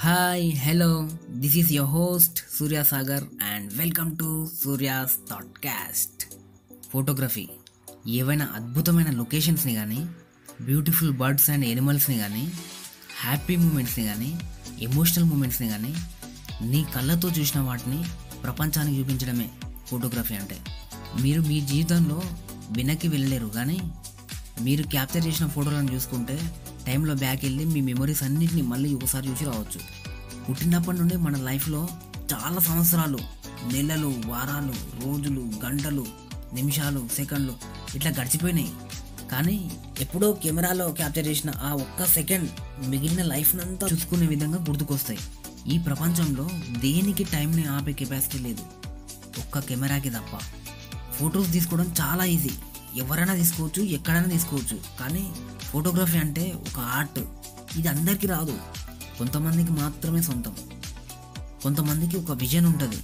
hi hello this is your host Surya Sagar and welcome to Surya's thoughtcast photography ఏవైనా అద్భుతమైన లొకేషన్స్ని కానీ beautiful birds and ఎనిమల్స్ని కానీ happy మూమెంట్స్ని కానీ ఎమోషనల్ మూమెంట్స్ని కానీ నీ కళ్ళతో చూసిన వాటిని ప్రపంచానికి చూపించడమే ఫోటోగ్రఫీ అంటే మీరు మీ జీవితంలో వెనక్కి వెళ్ళలేరు కానీ మీరు క్యాప్చర్ చేసిన ఫోటోలను చూసుకుంటే టైంలో బ్యాక్ వెళ్ళి మీ మెమరీస్ అన్నిటిని మళ్ళీ ఒకసారి చూసి రావచ్చు పుట్టినప్పటి నుండి మన లైఫ్లో చాలా సంవత్సరాలు నెలలు వారాలు రోజులు గంటలు నిమిషాలు సెకండ్లు ఇట్లా గడిచిపోయినాయి కానీ ఎప్పుడో కెమెరాలో క్యాప్చర్ చేసిన ఆ ఒక్క సెకండ్ మిగిలిన లైఫ్నంతా చూసుకునే విధంగా గుర్తుకొస్తాయి ఈ ప్రపంచంలో దేనికి టైంని ఆపే కెపాసిటీ లేదు ఒక్క కెమెరాకి తప్ప ఫొటోస్ తీసుకోవడం చాలా ఈజీ ఎవరైనా తీసుకోవచ్చు ఎక్కడైనా తీసుకోవచ్చు కానీ ఫోటోగ్రఫీ అంటే ఒక ఆర్ట్ ఇది అందరికీ రాదు కొంతమందికి మాత్రమే సొంతం కొంతమందికి ఒక విజన్ ఉంటుంది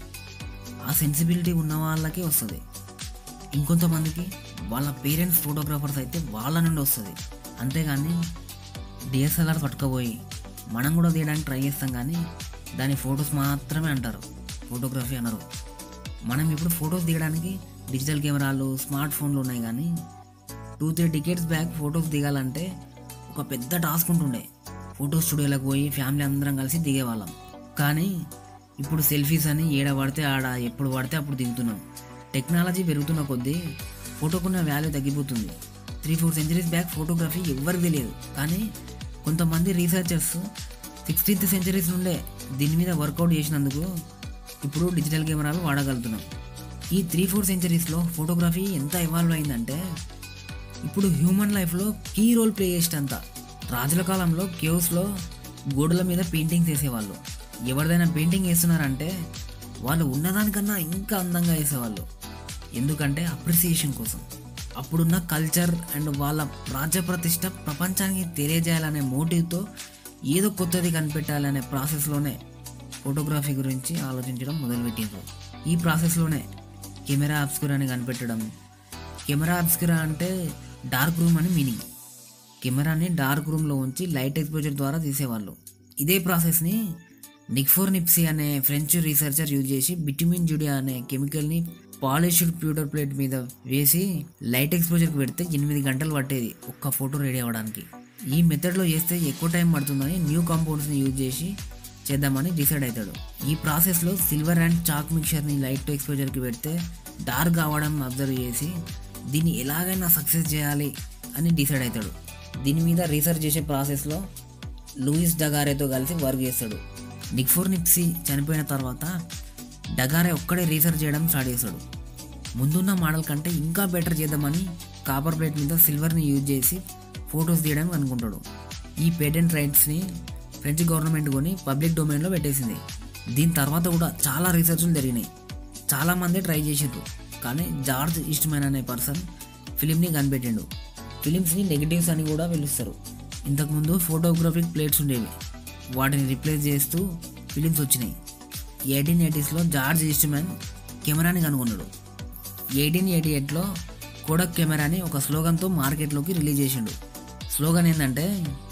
ఆ సెన్సిబిలిటీ ఉన్న వాళ్ళకే వస్తుంది ఇంకొంతమందికి వాళ్ళ పేరెంట్స్ ఫోటోగ్రాఫర్స్ అయితే వాళ్ళ నుండి వస్తుంది అంతేగాని డిఎస్ఎల్ఆర్ పట్టుకపోయి మనం కూడా తీయడానికి ట్రై చేస్తాం కానీ దాని ఫొటోస్ మాత్రమే అంటారు ఫోటోగ్రఫీ అనరు మనం ఇప్పుడు ఫొటోస్ తీయడానికి డిజిటల్ కెమెరాలు స్మార్ట్ ఫోన్లు ఉన్నాయి కానీ two three decades back photos దిగాలంటే ఒక పెద్ద టాస్క్ ఉంటుండే ఫోటో స్టూడియోలకు పోయి ఫ్యామిలీ అందరం కలిసి దిగేవాళ్ళం కానీ ఇప్పుడు సెల్ఫీస్ అని ఏడ పడితే ఆడ ఎప్పుడు పడితే అప్పుడు దిగుతున్నాం టెక్నాలజీ పెరుగుతున్న కొద్దీ ఫోటోకున్న వాల్యూ తగ్గిపోతుంది three four centuries back photography ఎవరికి తెలియదు కానీ కొంతమంది రీసెర్చర్స్ సిక్స్టీన్త్ సెంచరీస్ నుండే దీని మీద వర్కౌట్ చేసినందుకు ఇప్పుడు డిజిటల్ కెమెరాలు వాడగలుగుతున్నాం ఈ త్రీ ఫోర్ సెంచరీస్లో ఫోటోగ్రఫీ ఎంత ఇవాల్వ్ అయిందంటే ఇప్పుడు హ్యూమన్ లైఫ్లో కీ రోల్ ప్లే చేసేటంత రాజుల కాలంలో కేవ్స్లో గోడల మీద పెయింటింగ్స్ వేసేవాళ్ళు ఎవరిదైనా పెయింటింగ్ వేస్తున్నారంటే వాళ్ళు ఉన్నదానికన్నా ఇంకా అందంగా వేసేవాళ్ళు ఎందుకంటే అప్రిసియేషన్ కోసం అప్పుడున్న కల్చర్ అండ్ వాళ్ళ రాజ్య ప్రతిష్ట ప్రపంచానికి తెలియజేయాలనే మోటివ్తో ఏదో కొత్తది కనిపెట్టాలనే ప్రాసెస్లోనే ఫోటోగ్రఫీ గురించి ఆలోచించడం మొదలుపెట్టిండ్రు ఈ ప్రాసెస్లోనే కెమెరా అబ్స్క్యూర్ అని కనిపెట్టడం కెమెరా అబ్స్క్యూరా అంటే డార్క్ రూమ్ అని మీనింగ్ కెమెరాని డార్క్ రూమ్లో ఉంచి లైట్ ఎక్స్పోజర్ ద్వారా తీసేవాళ్ళు ఇదే ప్రాసెస్ని నిక్ఫోర్ నిప్సీ అనే ఫ్రెంచ్ రీసెర్చర్ యూజ్ చేసి బిటమిన్ జుడియా అనే కెమికల్ని పాలిష్డ్ ప్యూటర్ ప్లేట్ మీద వేసి లైట్ ఎక్స్పోజర్కి పెడితే ఎనిమిది గంటలు పట్టేది ఒక్క ఫోటో రెడీ అవ్వడానికి ఈ మెథడ్లో చేస్తే ఎక్కువ టైం పడుతుందని న్యూ కాంపౌండ్స్ని యూజ్ చేసి చేద్దామని డిసైడ్ అవుతాడు ఈ ప్రాసెస్లో సిల్వర్ అండ్ చాక్ మిక్చర్ని లైట్ ఎక్స్పోజర్కి పెడితే డార్క్ అవ్వడం అబ్జర్వ్ చేసి దీన్ని ఎలాగైనా సక్సెస్ చేయాలి అని డిసైడ్ అవుతాడు దీని మీద రీసెర్చ్ చేసే ప్రాసెస్లో లూయిస్ డగారేతో కలిసి వర్క్ చేస్తాడు నిక్ఫోర్ నిప్సీ చనిపోయిన తర్వాత డగారే ఒక్కడే రీసెర్చ్ చేయడం స్టార్ట్ చేస్తాడు ముందున్న మోడల్ కంటే ఇంకా బెటర్ చేద్దామని కాపర్ ప్లేట్ మీద సిల్వర్ని యూజ్ చేసి ఫొటోస్ తీయడానికి అనుకుంటాడు ఈ పేటెంట్ రైట్స్ని ఫ్రెంచ్ గవర్నమెంట్ కొని పబ్లిక్ డొమైన్లో పెట్టేసింది దీని తర్వాత కూడా చాలా రీసెర్చ్లు జరిగినాయి చాలామంది ట్రై చేసిండ్రు కానీ జార్జ్ ఈస్ట్మెన్ అనే పర్సన్ ఫిలింని కనిపెట్టిండు ఫిలిమ్స్ని నెగిటివ్స్ అని కూడా పిలుస్తారు ఇంతకుముందు ఫోటోగ్రఫిక్ ప్లేట్స్ ఉండేవి వాటిని రిప్లేస్ చేస్తూ ఫిలిమ్స్ వచ్చినాయి ఎయిటీన్ ఎయిటీస్లో జార్జ్ ఈస్ట్మెన్ కెమెరాని కనుగొన్నాడు ఎయిటీన్ ఎయిటీ ఎయిట్లో కోడక్ కెమెరాని ఒక స్లోగన్తో మార్కెట్లోకి రిలీజ్ చేసిండు స్లోగన్ ఏంటంటే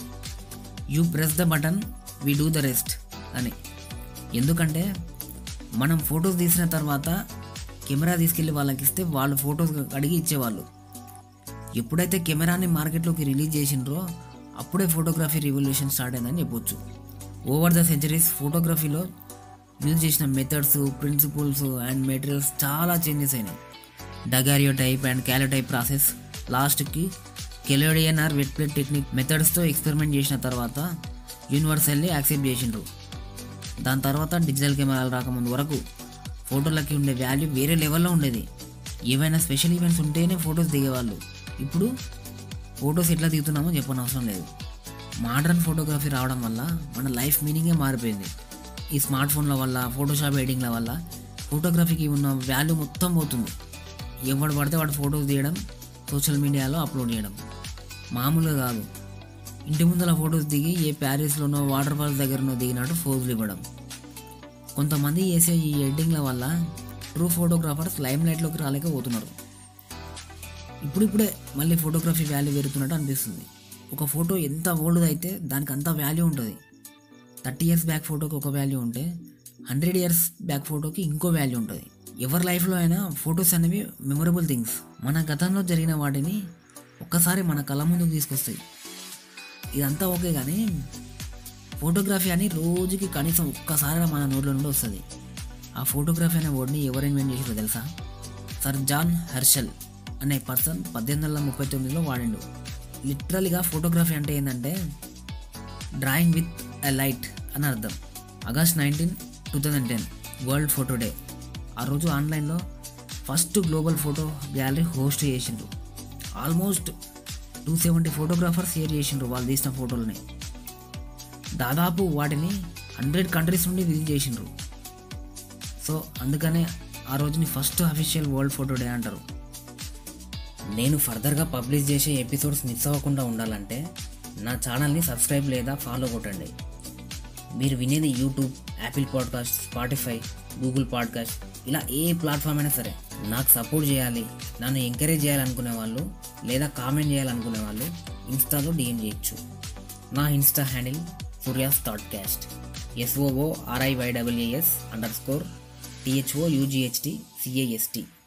you press the button we do the rest అని ఎందుకంటే మనం ఫొటోస్ తీసిన తర్వాత కెమెరా తీసుకెళ్ళి వాళ్ళకి ఇస్తే వాళ్ళు ఫొటోస్ అడిగి ఇచ్చేవాళ్ళు ఎప్పుడైతే కెమెరాని మార్కెట్లోకి రిలీజ్ చేసిండ్రో అప్పుడే ఫోటోగ్రఫీ రివల్యూషన్ స్టార్ట్ అయిందని చెప్పొచ్చు ఓవర్ ద సెంచరీస్ ఫోటోగ్రఫీలో యూజ్ చేసిన మెథడ్స్ ప్రిన్సిపల్స్ అండ్ మెటీరియల్స్ చాలా చేంజెస్ అయినాయి daguerreotype and calotype process లాస్ట్కి collodion or wet plate technique మెథడ్స్తో ఎక్స్పెరిమెంట్ చేసిన తర్వాత యూనివర్సల్లీ యాక్సెప్ట్ చేసిండ్రు దాని తర్వాత డిజిటల్ కెమెరాలు రాకముందు వరకు ఫోటోలకి ఉండే వాల్యూ వేరే లెవెల్లో ఉండేది ఏవైనా స్పెషల్ ఈవెంట్స్ ఉంటేనే ఫొటోస్ దిగేవాళ్ళు ఇప్పుడు ఫొటోస్ ఎట్లా దిగుతున్నామో చెప్పనవసరం లేదు మోడర్న్ ఫోటోగ్రఫీ రావడం వల్ల మన లైఫ్ మీనింగే మారిపోయింది ఈ స్మార్ట్ ఫోన్ల వల్ల ఫోటోషాప్ ఎడిటింగ్ల వల్ల ఫోటోగ్రఫీకి ఉన్న వాల్యూ మొత్తం పోతుంది ఎవడు పడితే వాడు ఫొటోస్ తీయడం సోషల్ మీడియాలో అప్లోడ్ చేయడం మామూలుగా కాదు ఇంటి ముందర ఫొటోస్ దిగి ఏ ప్యారిస్లోనో వాటర్ ఫాల్స్ దగ్గరనో దిగినట్టు ఫోజులు ఇవ్వడం కొంతమంది చేసే ఈ ఎడిటింగ్ల వల్ల ట్రూ ఫోటోగ్రాఫర్స్ లైమ్ లైట్లోకి రాలేకపోతున్నారు ఇప్పుడిప్పుడే మళ్ళీ ఫోటోగ్రఫీ వాల్యూ పెరుగుతున్నట్టు అనిపిస్తుంది ఒక ఫోటో ఎంత ఓల్డ్ అయితే దానికి అంత వాల్యూ ఉంటుంది థర్టీ ఇయర్స్ బ్యాక్ ఫోటోకి ఒక వాల్యూ ఉంటే హండ్రెడ్ ఇయర్స్ బ్యాక్ ఫోటోకి ఇంకో వాల్యూ ఉంటుంది ఎవరి లైఫ్లో అయినా ఫొటోస్ అనేవి మెమొరబుల్ థింగ్స్ మన గతంలో జరిగిన వాటిని ఒక్కసారి మన కళ్ళ ముందుకు తీసుకొస్తాయి ఇదంతా ఓకే కానీ ఫోటోగ్రఫీ అని రోజుకి కనీసం ఒక్కసారి మన నోట్లో నుండి వస్తుంది ఆ ఫోటోగ్రఫీ అనే వర్డ్ని ఎవరు ఇన్వెంట్ చేసారో తెలుసా సర్ జాన్ హెర్షల్ అనే పర్సన్ పద్దెనిమిది వందల ముప్పై తొమ్మిదిలో వాడిండు లిటరల్గా ఫోటోగ్రఫీ అంటే ఏంటంటే డ్రాయింగ్ విత్ ఎ లైట్ అని అర్థం August nineteen two thousand ten world photo day ఆ రోజు ఆన్లైన్లో first global photo gallery host చేసిండ్రు almost two seventy photographers share చేసిండ్రు వాళ్ళు తీసిన ఫోటోలని దాదాపు వాటిని హండ్రెడ్ కంట్రీస్ నుండి విజిట్ చేసిండ్రు సో అందుకనే ఆ రోజుని first official world photo day అంటారు నేను ఫర్దర్గా పబ్లిష్ చేసే ఎపిసోడ్స్ మిస్ అవ్వకుండా ఉండాలంటే నా ఛానల్ని సబ్స్క్రైబ్ లేదా ఫాలో కొట్టండి మీరు వినేది YouTube Apple podcast Spotify Google podcast ఇలా ఏ ప్లాట్ఫామ్ అయినా సరే నాకు సపోర్ట్ చేయాలి నన్ను ఎంకరేజ్ చేయాలనుకునే వాళ్ళు లేదా కామెంట్ చేయాలనుకునే వాళ్ళు ఇన్స్టాలో డిఎం చేయొచ్చు నా insta handle Surya's thoughtcast S O O R I Y W S underscore T H O U G H T సిఏఎస్టీ